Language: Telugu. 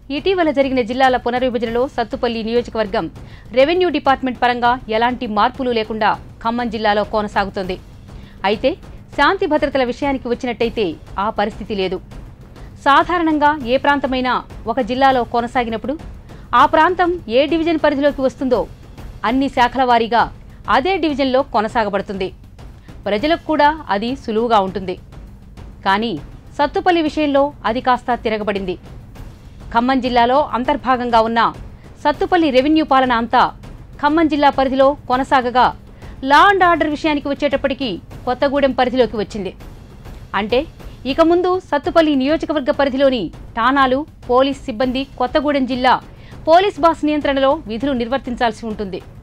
ఇటీవల జరిగిన జిల్లాల పునర్విభజనలో సత్తుపల్లి నియోజకవర్గం రెవెన్యూ డిపార్ట్మెంట్ పరంగా ఎలాంటి మార్పులు లేకుండా ఖమ్మం జిల్లాలో కొనసాగుతోంది అయితే శాంతి భద్రతల విషయానికి వచ్చినట్టయితే ఆ పరిస్థితి లేదు సాధారణంగా ఏ ప్రాంతమైనా ఒక జిల్లాలో కొనసాగినప్పుడు ఆ ప్రాంతం ఏ డివిజన్ పరిధిలోకి వస్తుందో అన్ని శాఖల వారీగా అదే డివిజన్లో కొనసాగబడుతుంది ప్రజలకు కూడా అది సులువుగా ఉంటుంది కానీ సత్తుపల్లి విషయంలో అది కాస్త తిరగబడింది ఖమ్మం జిల్లాలో అంతర్భాగంగా ఉన్న సత్తుపల్లి రెవెన్యూ పాలన అంతా ఖమ్మం జిల్లా పరిధిలో కొనసాగగా లా అండ్ ఆర్డర్ విషయానికి వచ్చేటప్పటికి కొత్తగూడెం పరిధిలోకి వచ్చింది అంటే ఇక ముందు సత్తుపల్లి నియోజకవర్గ పరిధిలోని ఠాణాలు పోలీస్ సిబ్బంది కొత్తగూడెం జిల్లా పోలీస్ బాస్ నియంత్రణలో విధులు నిర్వర్తించాల్సి ఉంటుంది